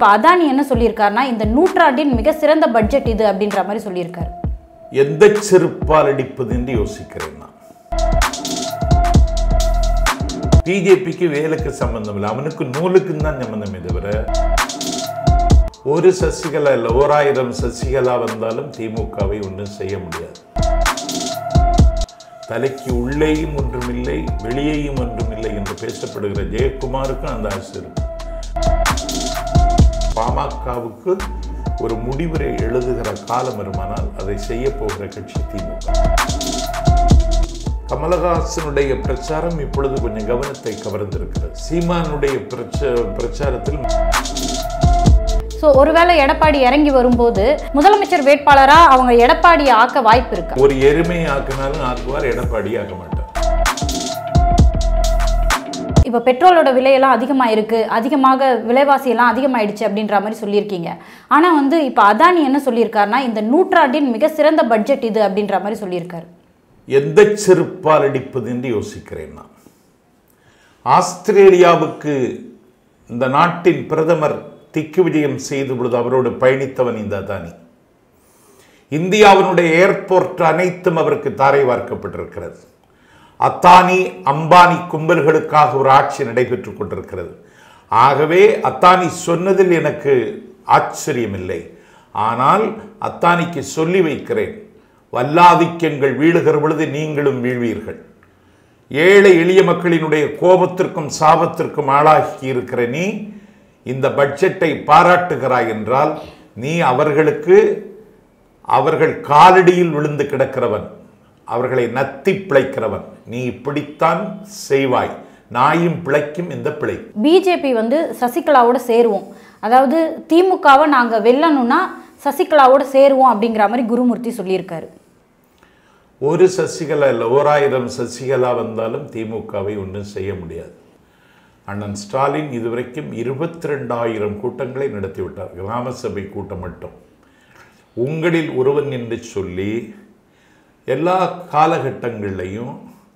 இப்போ அதானி என்ன சொல்லியிருக்காருன்னா இந்த நூற்றாண்டின் மிக சிறந்த பட்ஜெட் இது அப்படின்ற மாதிரி சொல்லியிருக்காரு எந்த செருப்பால் அடிப்பது என்று யோசிக்கிறேன் நான் பிஜேபிக்கு வேலைக்கு சம்பந்தம் இல்லை அவனுக்கு நூலுக்கும் தான் சம்பந்தமே தவிர ஒரு சசிகலா இல்லை ஓராயிரம் சசிகலா வந்தாலும் திமுகவை ஒன்றும் செய்ய முடியாது தலைக்கு உள்ளேயும் ஒன்றுமில்லை வெளியேயும் ஒன்றுமில்லை என்று பேசப்படுகிற ஜெயக்குமாருக்கும் அந்த ஆசை இருக்கு பாமகவுக்கு ஒரு முடிவுரை எழுதுகிற காலம் வருமானால் அதை செய்ய போகிற கட்சி திமுக கமலஹாசனுடைய பிரச்சாரம் இப்பொழுது கொஞ்சம் கவனத்தை கவர்ந்திருக்கிறது சீமானுடைய பிரச்ச பிரச்சாரத்தில் ஸோ ஒருவேளை எடப்பாடி இறங்கி வரும்போது முதலமைச்சர் வேட்பாளரா அவங்க எடப்பாடியை ஆக்க வாய்ப்பு இருக்கா ஒரு எருமை ஆக்கினாலும் ஆக்குவார் எடப்பாடி ஆக்க மாட்டார் இப்போ பெட்ரோலோட விலையெல்லாம் அதிகமாக இருக்கு அதிகமாக விலைவாசி எல்லாம் அதிகமாயிடுச்சு அப்படின்ற மாதிரி சொல்லியிருக்கீங்க ஆனால் வந்து இப்போ அதானி என்ன சொல்லியிருக்காருன்னா இந்த நூற்றாண்டின் மிக சிறந்த பட்ஜெட் இது அப்படின்ற மாதிரி சொல்லியிருக்காரு எந்த செருப்பால் அடிப்பது என்று யோசிக்கிறேன் நான் ஆஸ்திரேலியாவுக்கு இந்த நாட்டின் பிரதமர் திக்கு விஜயம் செய்த பொழுது அவரோடு பயணித்தவன் இந்த அதானி இந்தியாவினுடைய ஏர்போர்ட் அனைத்தும் அவருக்கு தாரை வார்க்கப்பட்டிருக்கிறது அத்தானி அம்பானி கும்பல்களுக்காக ஒரு ஆட்சி நடைபெற்றுக் கொண்டிருக்கிறது ஆகவே அத்தானி சொன்னதில் எனக்கு ஆச்சரியமில்லை ஆனால் அத்தானிக்கு சொல்லி வைக்கிறேன் வல்லாதிக்கங்கள் வீழுகிற பொழுது நீங்களும் வீழ்வீர்கள் ஏழை எளிய மக்களினுடைய கோபத்திற்கும் சாபத்திற்கும் ஆளாகி இருக்கிற நீ இந்த பட்ஜெட்டை பாராட்டுகிறாய் என்றால் நீ அவர்களுக்கு அவர்கள் காலடியில் விழுந்து கிடக்கிறவன் அவர்களை நத்தி பிழைக்கிறவன் நீ இப்படித்தான் செய்வாய் நாயும் பிழைக்கும் இந்த பிழை பிஜேபி வந்து சசிகலாவோட சேருவோம் அதாவது திமுகவை நாங்கள் வெல்லணும்னா சசிகலாவோட சேருவோம் அப்படிங்கிற மாதிரி குருமூர்த்தி சொல்லியிருக்காரு ஒரு சசிகலா இல்லை ஓராயிரம் சசிகலா வந்தாலும் திமுகவை ஒன்றும் செய்ய முடியாது அண்ணன் ஸ்டாலின் இதுவரைக்கும் இருபத்தி ரெண்டாயிரம் கூட்டங்களை நடத்திவிட்டார் கிராம சபை கூட்டம் மட்டும் உங்களில் ஒருவன் என்று சொல்லி எல்லா காலகட்டங்கள்லையும்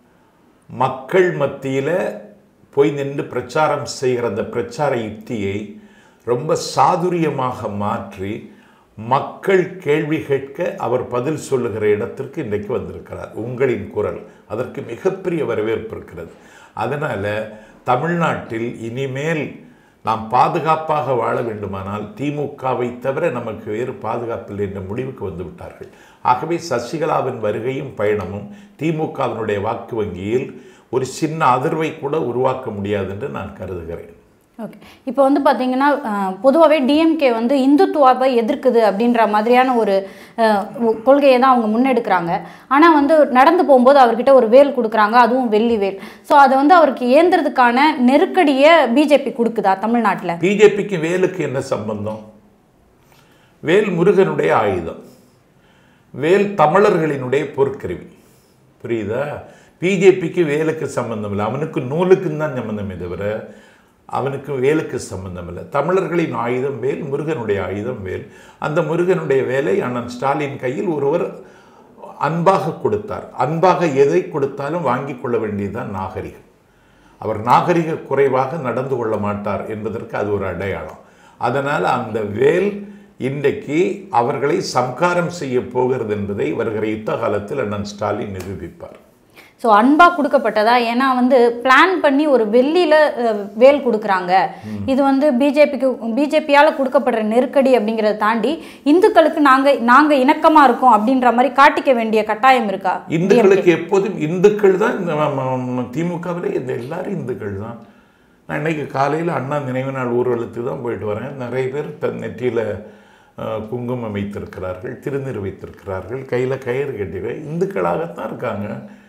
மக்கள் மத்தியில் போய் நின்று பிரச்சாரம் செய்கிற அந்த பிரச்சார யுக்தியை ரொம்ப சாதுரியமாக மாற்றி மக்கள் கேள்வி கேட்க அவர் பதில் சொல்லுகிற இடத்திற்கு இன்றைக்கு வந்திருக்கிறார் உங்களின் குரல் அதற்கு மிகப்பெரிய வரவேற்பு இருக்கிறது அதனால் தமிழ்நாட்டில் இனிமேல் நாம் பாதுகாப்பாக வாழ வேண்டுமானால் திமுகவை தவிர நமக்கு வேறு பாதுகாப்பில்லை என்ற முடிவுக்கு வந்து விட்டார்கள் ஆகவே சசிகலாவின் வருகையும் பயணமும் திமுகவினுடைய வாக்கு வங்கியில் ஒரு சின்ன அதிர்வை கூட உருவாக்க முடியாது என்று நான் கருதுகிறேன் ஓகே இப்போ வந்து பார்த்தீங்கன்னா பொதுவாகவே டிஎம்கே வந்து இந்துத்துவாவை எதிர்க்குது அப்படின்ற மாதிரியான ஒரு அஹ், ஒ- கொள்கையை தான் அவங்க முன்னெடுக்கிறாங்க ஆனால் வந்து நடந்து போகும்போது அவர்கிட்ட ஒரு வேல் கொடுக்குறாங்க அதுவும் வெள்ளி வேல் ஸோ அதை வந்து அவருக்கு ஏந்துறதுக்கான நெருக்கடியை பிஜேபி கொடுக்குதா தமிழ்நாட்டில் பிஜேபிக்கு வேலுக்கு என்ன சம்பந்தம் வேல் முருகனுடைய ஆயுதம் வேல் தமிழர்களினுடைய பொற்கருவி புரியுதா பிஜேபிக்கு வேலுக்கு சம்பந்தம் இல்லை அவனுக்கு நூலுக்கும் தான் சம்பந்தமே தவிர அவனுக்கு வேலுக்கு சம்பந்தம் இல்லை தமிழர்களின் ஆயுதம் வேல் முருகனுடைய ஆயுதம் வேல் அந்த முருகனுடைய வேலை அண்ணன் ஸ்டாலின் கையில் ஒருவர் அன்பாக கொடுத்தார் அன்பாக எதை கொடுத்தாலும் வாங்கி கொள்ள வேண்டியதுதான் நாகரிகம் அவர் நாகரிக குறைவாக நடந்து கொள்ள மாட்டார் என்பதற்கு அது ஒரு அடையாளம் அதனால் அந்த வேல் இன்றைக்கு அவர்களை சம்காரம் செய்ய போகிறது என்பதை வருகிற யுத்த காலத்தில் அண்ணன் ஸ்டாலின் நிரூபிப்பார் ஸோ அன்பாக கொடுக்கப்பட்டதா ஏன்னா வந்து பிளான் பண்ணி ஒரு வெள்ளியில் வேல் கொடுக்குறாங்க இது வந்து பிஜேபிக்கு பிஜேபியால் கொடுக்கப்படுற நெருக்கடி அப்படிங்கிறத தாண்டி இந்துக்களுக்கு நாங்கள் நாங்கள் இணக்கமாக இருக்கோம் அப்படின்ற மாதிரி காட்டிக்க வேண்டிய கட்டாயம் இருக்கா இந்துக்களுக்கு எப்போதும் இந்துக்கள் தான் இந்த ம- ம- திமுகவில் இந்த எல்லாரும் இந்துக்கள் தான் நான் இன்னைக்கு காலையில் அண்ணா நினைவு நாள் ஊர்வலத்துக்கு தான் போயிட்டு வரேன் நிறைய பேர் தன் நெற்றியில் குங்குமம் வைத்திருக்கிறார்கள் திருநீர் வைத்திருக்கிறார்கள் கையில் கயிறு கட்டிக்க இந்துக்களாகத்தான் இருக்காங்க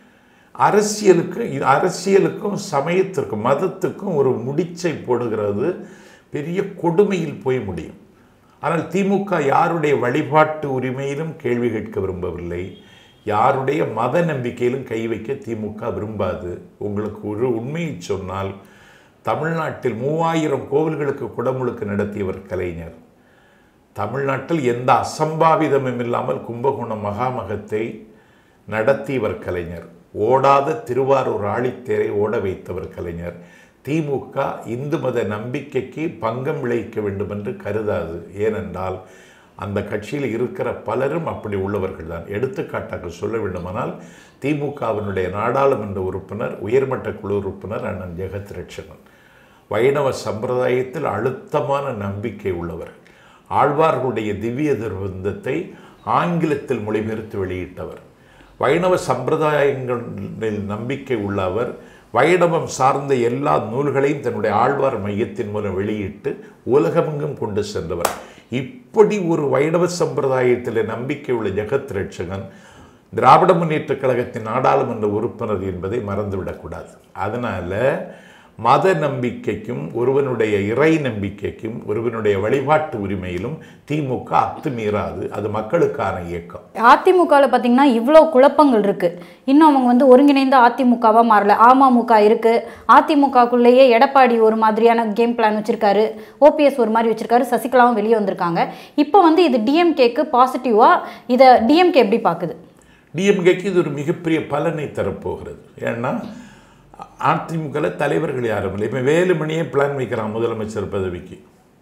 அரசியலுக்கு இது அரசியலுக்கும் சமயத்திற்கும் மதத்துக்கும் ஒரு முடிச்சை போடுகிறது பெரிய கொடுமையில் போய் முடியும் ஆனால் திமுக யாருடைய வழிபாட்டு உரிமையிலும் கேள்வி கேட்க விரும்பவில்லை யாருடைய மத நம்பிக்கையிலும் கை வைக்க திமுக விரும்பாது உங்களுக்கு ஒரு உண்மையை சொன்னால் தமிழ்நாட்டில் மூவாயிரம் கோவில்களுக்கு குடமுழுக்கு நடத்தியவர் கலைஞர் தமிழ்நாட்டில் எந்த அசம்பாவிதமும் இல்லாமல் கும்பகோணம் மகாமகத்தை நடத்தியவர் கலைஞர் ஓடாத திருவாரூர் ஆழித்தேரை ஓட வைத்தவர் கலைஞர் திமுக இந்து மத நம்பிக்கைக்கு பங்கம் விளைவிக்க வேண்டும் என்று கருதாது ஏனென்றால் அந்த கட்சியில் இருக்கிற பலரும் அப்படி உள்ளவர்கள் தான் எடுத்துக்காட்டாக சொல்ல வேண்டுமானால் திமுகவினுடைய நாடாளுமன்ற உறுப்பினர் உயர்மட்ட குழு உறுப்பினர் அண்ணன் ஜெகத் ரட்சகன் வைணவ சம்பிரதாயத்தில் அழுத்தமான நம்பிக்கை உள்ளவர் ஆழ்வார்களுடைய திவ்ய திருவந்தத்தை ஆங்கிலத்தில் மொழிபெயர்த்து வெளியிட்டவர் வைணவ சம்பிரதாயங்களில் நம்பிக்கை உள்ள அவர் வைணவம் சார்ந்த எல்லா நூல்களையும் தன்னுடைய ஆழ்வார் மையத்தின் மூலம் வெளியிட்டு உலகமெங்கும் கொண்டு சென்றவர் இப்படி ஒரு வைணவ சம்பிரதாயத்தில் நம்பிக்கை உள்ள ஜெகத் ரட்சகன் திராவிட முன்னேற்றக் கழகத்தின் நாடாளுமன்ற உறுப்பினர் என்பதை மறந்துவிடக்கூடாது அதனால மத நம்பிக்கைக்கும் ஒருவனுடைய இறை நம்பிக்கைக்கும் ஒருவனுடைய வழிபாட்டு உரிமையிலும் திமுக அத்துமீறாது அது மக்களுக்கான இயக்கம் அதிமுகவில் பார்த்தீங்கன்னா இவ்வளோ குழப்பங்கள் இருக்கு இன்னும் அவங்க வந்து ஒருங்கிணைந்த அதிமுகவாக மாறல அமமுக இருக்கு அதிமுகக்குள்ளேயே எடப்பாடி ஒரு மாதிரியான கேம் பிளான் வச்சிருக்காரு ஓபிஎஸ் ஒரு மாதிரி வச்சிருக்காரு சசிகலாவும் வெளியே வந்திருக்காங்க இப்போ வந்து இது டிஎம்கேக்கு பாசிட்டிவா இதை டிஎம்கே எப்படி பார்க்குது டிஎம்கேக்கு இது ஒரு மிகப்பெரிய பலனை தரப்போகிறது ஏன்னா அதிமுகவில் தலைவர்கள் யாரும் இல்லை இப்போ வேலுமணியே பிளான் வைக்கிறான் முதலமைச்சர் பதவிக்கு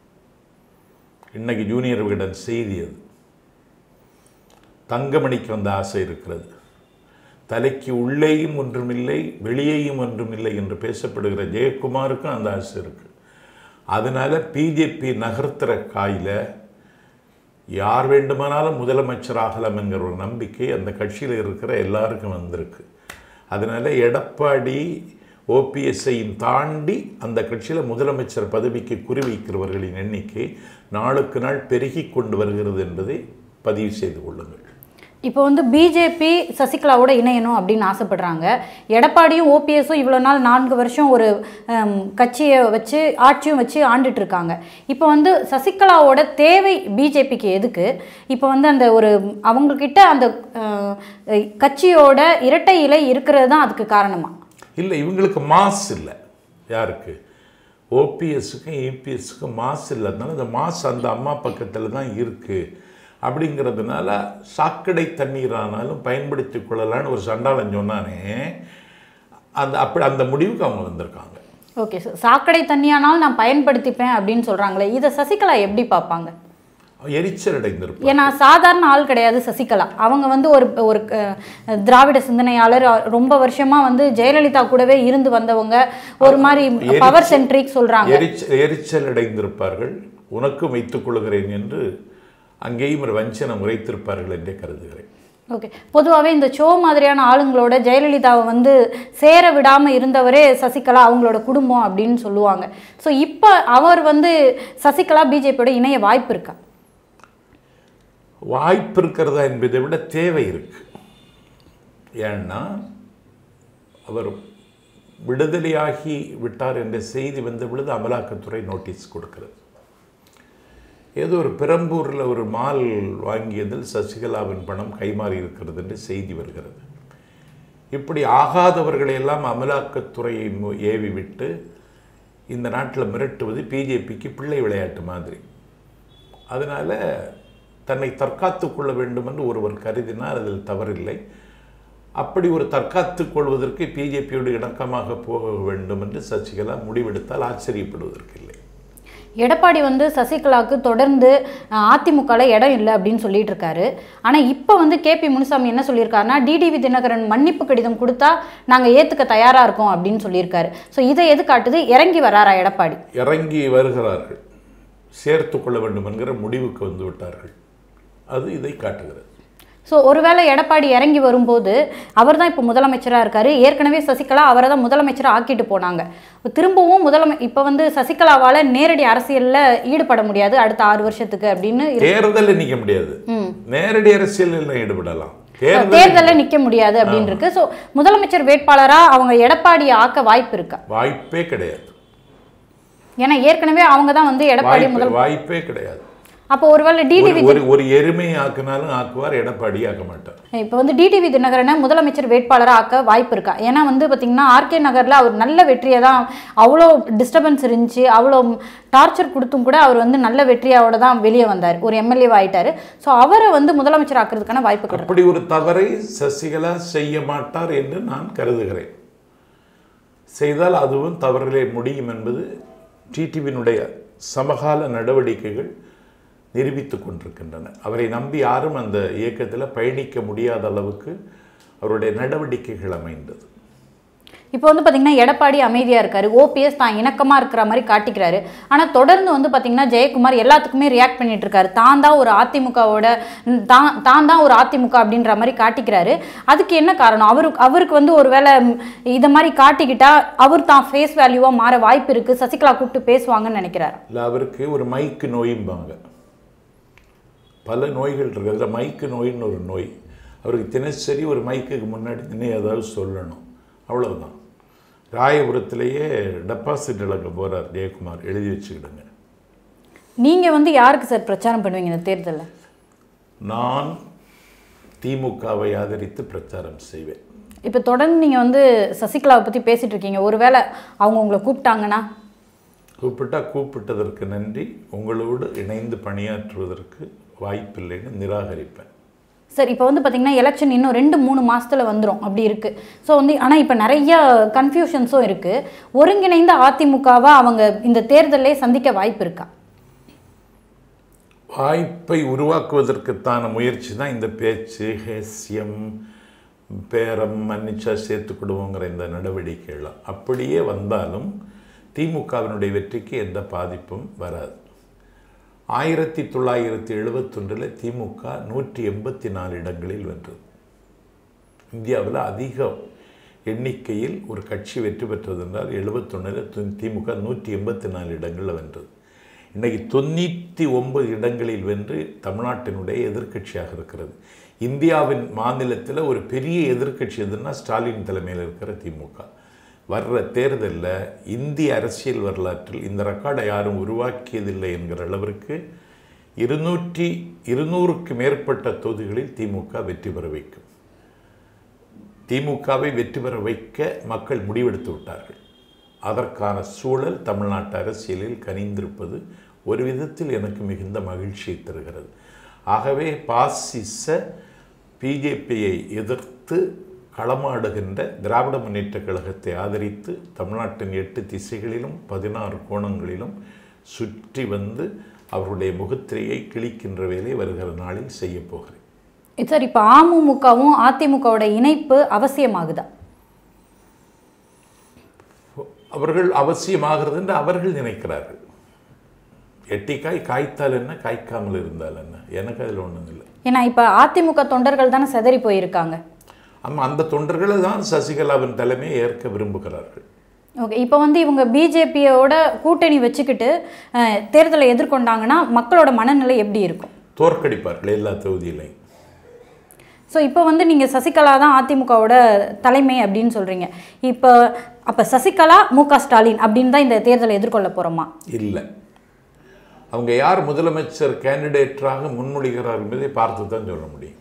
இன்னைக்கு ஜூனியர் விகடன் செய்தி அது தங்கமணிக்கு வந்த ஆசை இருக்கிறது தலைக்கு உள்ளேயும் ஒன்றுமில்லை வெளியேயும் ஒன்றுமில்லை என்று பேசப்படுகிற ஜெயக்குமாருக்கும் அந்த ஆசை இருக்கு அதனால பிஜேபி நகர்த்துற காயில் யார் வேண்டுமானாலும் முதலமைச்சராகலாம் என்கிற ஒரு நம்பிக்கை அந்த கட்சியில் இருக்கிற எல்லாருக்கும் வந்திருக்கு அதனால எடப்பாடி ஓபிஎஸ்ஐயும் தாண்டி அந்த கட்சியில் முதலமைச்சர் பதவிக்கு குறிவைக்கிறவர்களின் எண்ணிக்கை நாளுக்கு நாள் பெருகி கொண்டு வருகிறது என்பதை பதிவு செய்து கொள்ளுங்கள் இப்போ வந்து பிஜேபி சசிகலாவோட இணையணும் அப்படின்னு ஆசைப்படுறாங்க எடப்பாடியும் ஓபிஎஸும் இவ்வளோ நாள் நான்கு வருஷம் ஒரு ஹம், கட்சியை வச்சு ஆட்சியும் வச்சு ஆண்டுட்டு இருக்காங்க இப்போ வந்து சசிகலாவோட தேவை பிஜேபிக்கு எதுக்கு இப்போ வந்து அந்த ஒரு அவங்கக்கிட்ட அந்த அஹ், கட்சியோட இரட்டை இலை இருக்கிறது தான் அதுக்கு காரணமா இல்லை இவங்களுக்கு மாஸ் இல்லை யாருக்கு ஓபிஎஸ்க்கும் ஏபிஎஸ்க்கும் மாஸ் இல்லாதனால இந்த மாஸ் அந்த அம்மா பக்கத்தில் தான் இருக்குது அப்படிங்கிறதுனால சாக்கடை தண்ணீர் ஆனாலும் பயன்படுத்தி கொள்ளலான்னு ஒரு சண்டாளன் சொன்னானே அந்த அப்படி அந்த முடிவுக்கு அவங்க வந்திருக்காங்க ஓகே சார் சாக்கடை தண்ணியானாலும் நான் பயன்படுத்திப்பேன் அப்படின்னு சொல்கிறாங்களே இதை சசிகலா எப்படி பார்ப்பாங்க எரிச்சல் அடைந்திருப்பார் ஏன்னா சாதாரண ஆள் கிடையாது சசிகலா அவங்க வந்து ஒரு ஒரு அஹ், திராவிட சிந்தனையாளர் அஹ், ரொம்ப வருஷமா வந்து ஜெயலலிதா கூடவே இருந்து வந்தவங்க ஒரு மாதிரி பவர் சென்ட்ரிக் சொல்றாங்க எரிச்சல் எரிச்சல் அடைந்திருப்பார்கள் உனக்கும் வைத்துக் கொள்கிறேன் என்று அங்கேயும் ஒரு வஞ்சனம் உரைத்திருப்பார்கள் என்றே கருதுகிறேன் ஓகே பொதுவாகவே இந்த ஷோ மாதிரியான ஆளுங்களோட ஜெயலலிதாவை வந்து சேர விடாமல் இருந்தவரே சசிகலா அவங்களோட குடும்பம் அப்படின்னு சொல்லுவாங்க ஸோ இப்போ அவர் வந்து சசிகலா பிஜேபியோட இணைய வாய்ப்பு இருக்கா வாய்ப்பு இருக்கிறதா என்பதை விட தேவை இருக்கு ஏன்னா அவர் விடுதலையாகி விட்டார் என்ற செய்தி வந்த பொழுது அமலாக்கத்துறை நோட்டீஸ் கொடுக்கிறது ஏதோ ஒரு பெரம்பூரில் ஒரு மால் வாங்கியதில் சசிகலாவின் பணம் கைமாறி இருக்கிறது என்று செய்தி வருகிறது இப்படி ஆகாதவர்களை எல்லாம் அமலாக்கத்துறையை மு- ஏவி விட்டு இந்த நாட்டில் மிரட்டுவது பிஜேபிக்கு பிள்ளை விளையாட்டு மாதிரி அதனால் தன்னை தற்காத்துக் கொள்ள வேண்டும் என்று ஒருவர் கருதினால் அதில் தவறில்லை அப்படி ஒரு தற்காத்துக் கொள்வதற்கு பிஜேபியோடு இணக்கமாக போக வேண்டும் என்று சசிகலா முடிவெடுத்தால் ஆச்சரியப்படுவதற்கு இல்லை எடப்பாடி வந்து சசிகலாவுக்கு தொடர்ந்து அதிமுகவில் இடம் இல்லை அப்படின்னு சொல்லிட்டு இருக்காரு ஆனால் இப்போ வந்து கேபி முனுசாமி என்ன சொல்லியிருக்காருன்னா டிடிவி தினகரன் மன்னிப்பு கடிதம் கொடுத்தா நாங்கள் ஏற்றுக்க தயாராக இருக்கோம் அப்படின்னு சொல்லியிருக்காரு ஸோ இதை எது காட்டுது இறங்கி வராரா எடப்பாடி இறங்கி வருகிறார்கள் சேர்த்து கொள்ள வேண்டும் என்கிற முடிவுக்கு வந்து விட்டார்கள் அது இதை காட்டுகிறது ஸோ ஒருவேளை எடப்பாடி இறங்கி வரும்போது அவர் தான் இப்போ முதலமைச்சராக இருக்காரு ஏற்கனவே சசிகலா அவரை தான் முதலமைச்சராக ஆக்கிட்டு போனாங்க திரும்பவும் முதலமை இப்போ வந்து சசிகலாவால் நேரடி அரசியலில் ஈடுபட முடியாது அடுத்த ஆறு வருஷத்துக்கு அப்படின்னு இருக்கு. தேர்தலில் நிற்க முடியாது நேரடி அரசியலில் ஈடுபடலாம் தேர்தல் தேர்தலில் நிற்க முடியாது அப்படின்னு இருக்கு ஸோ முதலமைச்சர் வேட்பாளராக அவங்க எடப்பாடியை ஆக்க வாய்ப்பு இருக்கா வாய்ப்பே கிடையாது ஏன்னா ஏற்கனவே அவங்க தான் வந்து எடப்பாடி வாய்ப்பு முதல் வாய்ப்பே கிடையாது அப்போ ஒருவேளை டிடிவி ஒரு- ஒரு ஒரு எருமையை ஆக்கினாலும் ஆக்குவார் எடப்பாடி ஆக்க மாட்டார் இப்போ வந்து டிடிவி தினகரனை முதலமைச்சர் வேட்பாளராக ஆக்க வாய்ப்பு இருக்கா ஏன்னா வந்து பார்த்தீங்கன்னா ஆர்கே நகரில் அவர் நல்ல வெற்றியை தான் அவ்வளோ டிஸ்டர்பன்ஸ் இருந்துச்சு அவ்வளோ டார்ச்சர் கொடுத்தும் கூட அவர் வந்து நல்ல வெற்றியோட தான் வெளியே வந்தார் ஒரு எம்எல்ஏ ஆயிட்டாரு ஸோ அவரை வந்து முதலமைச்சர் ஆக்குறதுக்கான வாய்ப்புகள் இருக்கு அப்படி ஒரு தவறை சசிகலா செய்ய மாட்டார் என்று நான் கருதுகிறேன் செய்தால் அதுவும் தவறிலே முடியும் என்பது டிடிவியினுடைய சமகால நடவடிக்கைகள் நிரூபித்துக் கொண்டிருக்கின்றன அவரை நம்பி யாரும் அந்த இயக்கத்தில் பயணிக்க முடியாத அளவுக்கு அவருடைய நடவடிக்கைகள் அமைந்தது இப்போ வந்து பார்த்தீங்கன்னா எடப்பாடி அமைதியாக இருக்காரு ஓபிஎஸ் தான் இணக்கமாக இருக்கிற மாதிரி காட்டிக்கிறாரு ஆனால் தொடர்ந்து வந்து பார்த்தீங்கன்னா ஜெயக்குமார் எல்லாத்துக்குமே ரியாக்ட் பண்ணிட்டு இருக்காரு தான் தான் ஒரு அதிமுகவோட ம், தான் தான் தான் ஒரு அதிமுக அப்படின்ற மாதிரி காட்டிக்கிறாரு அதுக்கு என்ன காரணம் அவருக்கு அவருக்கு வந்து ஒருவேளை ம், இதை மாதிரி காட்டிக்கிட்டா அவர் தான் ஃபேஸ் வேல்யூவாக மாற வாய்ப்பு இருக்குது சசிகலா கூப்பிட்டு பேசுவாங்கன்னு நினைக்கிறாரு இல்லை அவருக்கு ஒரு மைக்கு நோயும்பாங்க பல நோய்கள் இருக்குது அதில் மைக்கு நோயின்னு ஒரு நோய் அவருக்கு தினசரி ஒரு மைக்குக்கு முன்னாடி நின்று ஏதாவது சொல்லணும் அவ்வளவுதான் ராயபுரத்திலேயே டெபாசிட் இழக்க போகிறார் ஜெயக்குமார் எழுதி வச்சுக்கிடுங்க நீங்கள் வந்து யாருக்கு சார் பிரச்சாரம் பண்ணுவீங்க இந்த தேர்தலில் நான் திமுகவை ஆதரித்து பிரச்சாரம் செய்வேன் இப்போ தொடர்ந்து நீங்கள் வந்து சசிகலாவை பற்றி பேசிட்டு இருக்கீங்க ஒருவேளை அவங்க உங்களை கூப்பிட்டாங்கன்னா கூப்பிட்டா கூப்பிட்டதற்கு நன்றி உங்களோடு இணைந்து பணியாற்றுவதற்கு வாய்ப்பில்லைன்னு நிராகரிப்பேன் சார் இப்போ வந்து பார்த்தீங்கன்னா எலெக்ஷன் இன்னும் ரெண்டு மூணு மாசத்துல வந்துடும் அப்படி இருக்குது ஸோ வந்து ஆனால் இப்போ நிறைய கன்ஃபியூஷன்ஸும் இருக்குது ஒருங்கிணைந்த அதிமுகவை அவங்க இந்த தேர்தலே சந்திக்க வாய்ப்பு இருக்கா வாய்ப்பை உருவாக்குவதற்குத்தான முயற்சி தான் இந்த பேச்சு ஹேசியம் பேரம் மன்னிச்சா சேர்த்துக்கிடுவோங்கிற இந்த நடவடிக்கைகள் அப்படியே வந்தாலும் திமுகவினுடைய வெற்றிக்கு எந்த பாதிப்பும் வராது ஆயிரத்தி தொள்ளாயிரத்தி எழுபத்தொன்றில் திமுக நூற்றி எண்பத்தி நாலு இடங்களில் வென்றது இந்தியாவில் அதிக எண்ணிக்கையில் ஒரு கட்சி வெற்றி பெற்றது என்றால் எழுபத்தொன்னில் திமுக நூற்றி எண்பத்தி நாலு இடங்களில் வென்றது இன்னைக்கு தொண்ணூற்றி ஒன்பது இடங்களில் வென்று தமிழ்நாட்டினுடைய எதிர்க்கட்சியாக இருக்கிறது இந்தியாவின் மாநிலத்தில் ஒரு பெரிய எதிர்க்கட்சி எதுன்னா ஸ்டாலின் தலைமையில் இருக்கிற திமுக வர்ற தேர்தலில் இந்திய அரசியல் வரலாற்றில் இந்த ரெக்கார்டை யாரும் உருவாக்கியதில்லை என்கிற அளவிற்கு இருநூற்றி இருநூறுக்கு மேற்பட்ட தொகுதிகளில் திமுக வெற்றி பெற வைக்கும் திமுகவை வெற்றி பெற வைக்க மக்கள் முடிவெடுத்து விட்டார்கள் அதற்கான சூழல் தமிழ்நாட்டு அரசியலில் கனிந்திருப்பது ஒரு விதத்தில் எனக்கு மிகுந்த மகிழ்ச்சியை தருகிறது ஆகவே பாசிச பிஜேபியை எதிர்த்து களமாடுகின்ற திராவிட முன்னேற்றக் கழகத்தை ஆதரித்து தமிழ்நாட்டின் எட்டு திசைகளிலும் பதினாறு கோணங்களிலும் சுற்றி வந்து அவருடைய முகத்திரையை கிழிக்கின்ற வேலை வருகிற நாளில் செய்யப் போகிறேன் சார் இப்போ அமமுகவும் அதிமுகவோட இணைப்பு அவசியமாகுதா அவர்கள் அவசியமாகிறது என்று அவர்கள் நினைக்கிறார்கள் எட்டிக்காய் காய்த்தால் என்ன காய்க்காமல் இருந்தால் என்ன எனக்கு அதில் ஒன்றும் இல்லை ஏன்னா இப்போ அதிமுக தொண்டர்கள் தானே செதறி போயிருக்காங்க ஆமாம் அந்த தொண்டர்களை தான் சசிகலாவின் தலைமையை ஏற்க விரும்புகிறார்கள் ஓகே இப்போ வந்து இவங்க பிஜேபியோட கூட்டணி வச்சுக்கிட்டு அஹ், தேர்தலை எதிர்கொண்டாங்கன்னா மக்களோட மனநிலை எப்படி இருக்கும் தோற்கடிப்பார்கள் எல்லா தொகுதியிலையும் ஸோ இப்போ வந்து நீங்கள் சசிகலா தான் அதிமுகவோட தலைமை அப்படின்னு சொல்கிறீங்க இப்போ அப்போ சசிகலா மு க ஸ்டாலின் அப்படின்னு தான் இந்த தேர்தலை எதிர்கொள்ள போகிறோமா இல்லை அவங்க யார் முதலமைச்சர் கேண்டிடேட்டராக முன்மொழிகிறார் என்பதை பார்த்து தான் சொல்ல முடியும்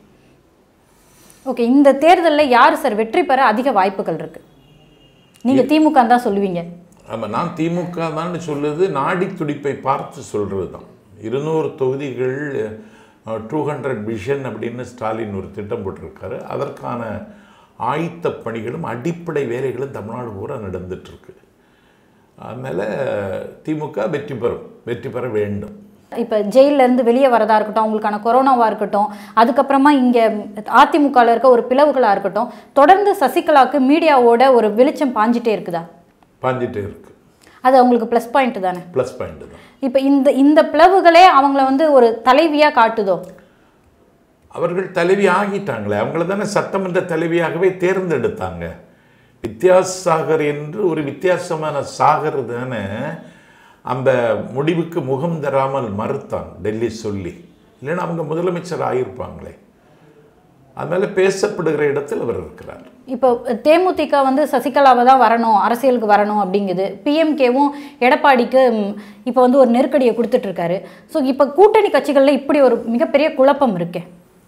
ஓகே இந்த தேர்தலில் யார் சார் வெற்றி பெற அதிக வாய்ப்புகள் இருக்குது நீங்கள் திமுக தான் சொல்லுவீங்க ஆமாம் நான் திமுக தான் சொல்லுது நாடி துடிப்பை பார்த்து சொல்கிறது தான் இருநூறு தொகுதிகள் டூ ஹண்ட்ரட் விஷன் அப்படின்னு ஸ்டாலின் ஒரு திட்டம் போட்டிருக்காரு அதற்கான ஆயத்த பணிகளும் அடிப்படை வேலைகளும் தமிழ்நாடு பூரா நடந்துட்டு இருக்கு அதனால் திமுக வெற்றி பெறும் வெற்றி பெற வேண்டும் இப்போ இருந்து வெளியே வரதா இருக்கட்டும் அவங்களுக்கான கொரோனாவாக இருக்கட்டும் அதுக்கப்புறமா இங்கே அதிமுகவில் இருக்க ஒரு பிளவுகளாக இருக்கட்டும் தொடர்ந்து சசிகலாவுக்கு மீடியாவோட ஒரு வெளிச்சம் பாஞ்சிட்டே இருக்குதா பாஞ்சிட்டே இருக்கு அது அவங்களுக்கு ப்ளஸ் பாயிண்ட் தானே ப்ளஸ் பாயிண்ட் தான் இப்போ இந்த இந்த பிளவுகளே அவங்கள வந்து ஒரு தலைவியாக காட்டுதோ அவர்கள் தலைவி ஆகிட்டாங்களே அவங்கள தானே சட்டமன்ற தலைவியாகவே தேர்ந்தெடுத்தாங்க வித்யாசாகர் என்று ஒரு வித்தியாசமான சாகர் தானே அந்த முடிவுக்கு முகம் தராமல் மறுத்தான் டெல்லி சொல்லி இல்லைன்னா அவங்க முதலமைச்சர் ஆகியிருப்பாங்களே அதனால பேசப்படுகிற இடத்தில் அவர் இருக்கிறார் இப்போ தேமுதிக வந்து சசிகலாவை தான் வரணும் அரசியலுக்கு வரணும் அப்படிங்குது பிஎம்கேவும் எடப்பாடிக்கு ம், இப்போ வந்து ஒரு நெருக்கடியை கொடுத்துட்ருக்காரு ஸோ இப்போ கூட்டணி கட்சிகளில் இப்படி ஒரு மிகப்பெரிய குழப்பம் இருக்கே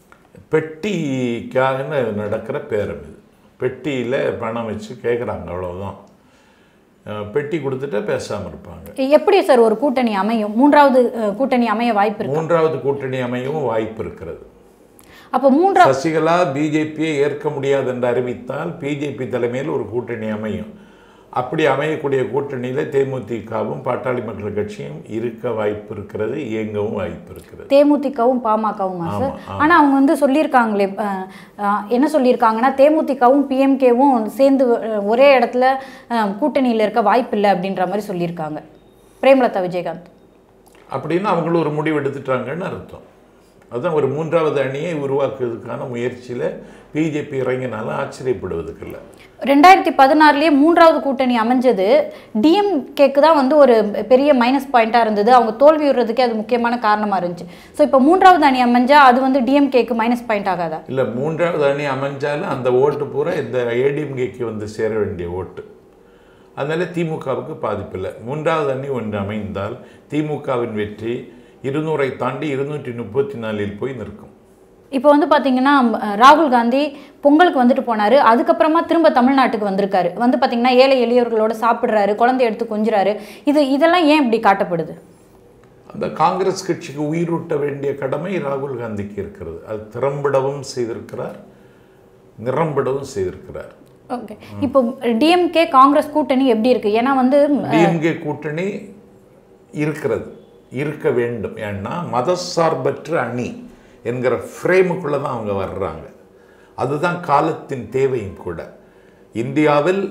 பெட்டிக்காக நடக்கிற பேரம் இது பெட்டியில் பணம் வச்சு கேட்குறாங்க அவ்வளவுதான் அஹ் பெட்டி கொடுத்துட்டா பேசாமல் இருப்பாங்க எப்படி சார் ஒரு கூட்டணி அமையும் மூன்றாவது அஹ், கூட்டணி அமைய வாய்ப்பு இருக்கு மூன்றாவது கூட்டணி அமையவும் வாய்ப்பு இருக்கிறது அப்போ மூன்றா சசிகலா பிஜேபியை ஏற்க முடியாது என்று அறிவித்தால் பிஜேபி தலைமையில் ஒரு கூட்டணி அமையும் அப்படி அமையக்கூடிய கூட்டணியில் தேமுதிகவும் பாட்டாளி மக்கள் கட்சியும் இருக்க வாய்ப்பு இருக்கிறது இயங்கவும் வாய்ப்பு இருக்கிறது தேமுதிகவும் பாமகவுமா சார் ஆமா, ஆமா. ஆனா அவங்க வந்து சொல்லியிருக்காங்களே அஹ், அஹ், என்ன சொல்லியிருக்காங்கன்னா தேமுதிகவும் பிஎம்கேவும் சேர்ந்து அஹ், ஒரே இடத்துல அஹ், கூட்டணியில இருக்க வாய்ப்பு இல்லை அப்படின்ற மாதிரி சொல்லியிருக்காங்க பிரேமலதா விஜயகாந்த் அப்படின்னு அவங்களும் ஒரு முடிவு எடுத்துட்டாங்கன்னு அர்த்தம் அதுதான் ஒரு மூன்றாவது அணியை உருவாக்குவதற்கான முயற்சியில் பிஜேபி இறங்கினாலும் ஆச்சரியப்படுவதற்கு இல்லை ரெண்டாயிரத்தி பதினாறுலேயே மூன்றாவது கூட்டணி அமைஞ்சது டிஎம்கேக்கு தான் வந்து ஒரு பெரிய மைனஸ் பாயிண்ட்டாக இருந்தது அவங்க தோல்வியுறதுக்கே அது முக்கியமான காரணமாக இருந்துச்சு ஸோ இப்போ மூன்றாவது அணி அமைஞ்சா அது வந்து டிஎம்கேக்கு மைனஸ் பாயிண்ட் ஆகாதா இல்லை மூன்றாவது அணி அமைஞ்சாலும் அந்த ஓட்டு பூரா இந்த ஏடிஎம்கேக்கு வந்து சேர வேண்டிய ஓட்டு அதனால திமுகவுக்கு பாதிப்பில்லை மூன்றாவது அணி ஒன்று அமைந்தால் திமுகவின் வெற்றி இருநூறை தாண்டி இருநூற்றி முப்பத்தி நாலில் போய் நிற்கும் இப்போ வந்து பார்த்தீங்கன்னா அஹ், ராகுல் காந்தி பொங்கலுக்கு வந்துட்டு போனாரு அதுக்கப்புறமா திரும்ப தமிழ்நாட்டுக்கு வந்திருக்காரு வந்து பார்த்தீங்கன்னா ஏழை எளியவர்களோட சாப்பிட்றாரு குழந்தை எடுத்து கொஞ்சுறாரு இது இதெல்லாம் ஏன் இப்படி காட்டப்படுது அந்த காங்கிரஸ் கட்சிக்கு உயிரூட்ட வேண்டிய கடமை ராகுல் காந்திக்கு இருக்கிறது அது திறம்படவும் செய்திருக்கிறார் நிறம்படவும் செய்திருக்கிறார் ஓகே இப்போ டிஎம்கே காங்கிரஸ் கூட்டணி எப்படி இருக்கு ஏன்னா வந்து டிஎம்கே கூட்டணி இருக்கிறது இருக்க வேண்டும் ஏன்னா மதசார்பற்ற அணி என்கிற ஃப்ரேமுக்குள்ளே தான் அவங்க வர்றாங்க அதுதான் காலத்தின் தேவையும் கூட இந்தியாவில்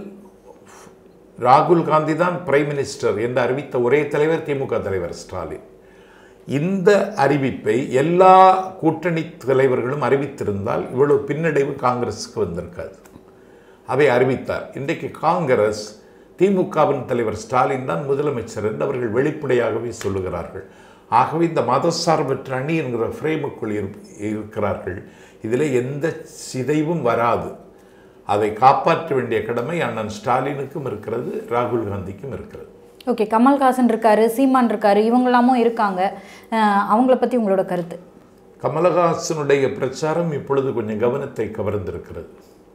ராகுல் காந்தி தான் பிரைம் மினிஸ்டர் என்று அறிவித்த ஒரே தலைவர் திமுக தலைவர் ஸ்டாலின் இந்த அறிவிப்பை எல்லா கூட்டணி தலைவர்களும் அறிவித்திருந்தால் இவ்வளவு பின்னடைவு காங்கிரஸுக்கு வந்திருக்காது அதை அறிவித்தார் இன்றைக்கு காங்கிரஸ் திமுகவின் தலைவர் ஸ்டாலின் தான் முதலமைச்சர் என்று அவர்கள் வெளிப்படையாகவே சொல்லுகிறார்கள் ஆகவே இந்த மதசார்பற்ற அணி என்கிற ஃப்ரேமுக்குள் இருக்கிறார்கள் இதில் எந்த சிதைவும் வராது அதை காப்பாற்ற வேண்டிய கடமை அண்ணன் ஸ்டாலினுக்கும் இருக்கிறது ராகுல் காந்திக்கும் இருக்கிறது ஓகே கமல்ஹாசன் இருக்காரு சீமான் இருக்காரு இவங்கெல்லாமும் இருக்காங்க அஹ், அவங்கள பத்தி உங்களோட கருத்து கமலஹாசனுடைய பிரச்சாரம் இப்பொழுது கொஞ்சம் கவனத்தை கவர்ந்திருக்கிறது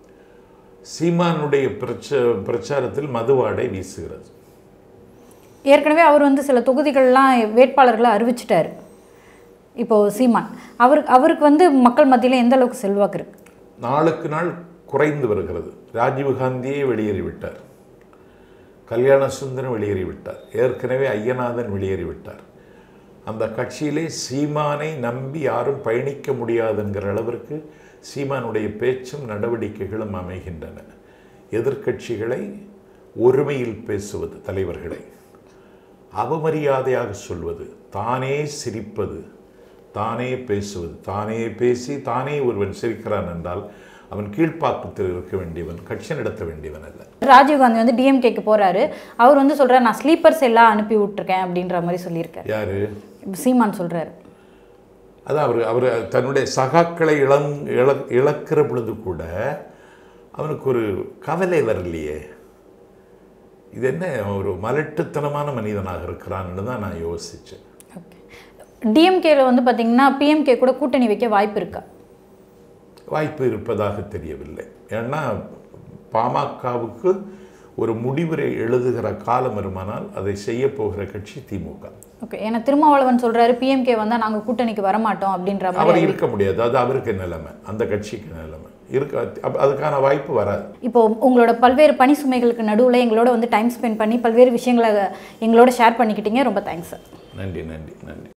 சீமானுடைய பிரச்ச பிரச்சாரத்தில் மதுவாடை வீசுகிறது ஏற்கனவே அவர் வந்து சில தொகுதிகள்லாம் வேட்பாளர்களை அறிவிச்சிட்டாரு இப்போ சீமான் அவர் அவருக்கு வந்து மக்கள் மத்தியில எந்த அளவுக்கு செல்வாக்கு இருக்கு நாளுக்கு நாள் குறைந்து வருகிறது ராஜீவ்காந்தியே வெளியேறிவிட்டார் கல்யாண சுந்தரம் வெளியேறிவிட்டார் ஏற்கனவே ஐயநாதன் வெளியேறிவிட்டார் அந்த கட்சியிலே சீமானை நம்பி யாரும் பயணிக்க முடியாதுங்கிற அளவிற்கு சீமானுடைய பேச்சும் நடவடிக்கைகளும் அமைகின்றன எதிர்க்கட்சிகளை ஒருமையில் பேசுவது தலைவர்களை அவமரியாதையாக சொல்வது தானே சிரிப்பது தானே பேசுவது தானே பேசி தானே ஒருவன் சிரிக்கிறான் என்றால் அவன் கீழ்ப்பாக்கத்தில் இருக்க வேண்டியவன் கட்சி நடத்த வேண்டியவன் அல்ல ராஜீவ்காந்தி வந்து டிஎம்கேக்கு போறாரு அவர் வந்து சொல்றாரு நான் ஸ்லீப்பர்ஸ் எல்லாம் அனுப்பி விட்டுருக்கேன் அப்படின்ற மாதிரி சொல்லியிருக்காரு யாரு இப்ப சீமான் சொல்றாரு அதான் அவர் அவர் தன்னுடைய சகாக்களை இழங் இழ இழக்கிற பொழுது கூட அவனுக்கு ஒரு கவலை வரலையே இது என்ன ஒரு மலட்டுத்தனமான மனிதனாக இருக்கிறான்னு தான் நான் யோசித்தேன் ஓகே டிஎம்கேல வந்து பாத்தீங்கன்னா பிஎம்கே கூட கூட்டணி வைக்க வாய்ப்பு இருக்கா வாய்ப்பு இருப்பதாக தெரியவில்லை ஏன்னா பாமகவுக்கு ஒரு முடிவுரை எழுதுகிற காலம் வருமானால் அதை செய்ய போகிற கட்சி திமுக ஓகே ஏன்னா திருமாவளவன் சொல்றாரு பிஎம்கே வந்தா நாங்க கூட்டணிக்கு வரமாட்டோம் அப்படின்ற அவர் மாதிரி இருக்க முடியாது அது அவருக்கு நிலைமை அந்த கட்சிக்கு நிலைமை இருக்க அப்ப அதுக்கான வாய்ப்பு வராது இப்போ உங்களோட பல்வேறு பணி சுமைகளுக்கு நடுவில் எங்களோட வந்து டைம் ஸ்பெண்ட் பண்ணி பல்வேறு விஷயங்களை எங்களோட ஷேர் பண்ணிக்கிட்டீங்க ரொம்ப தேங்க்ஸ் சார் நன்றி நன்றி நன்றி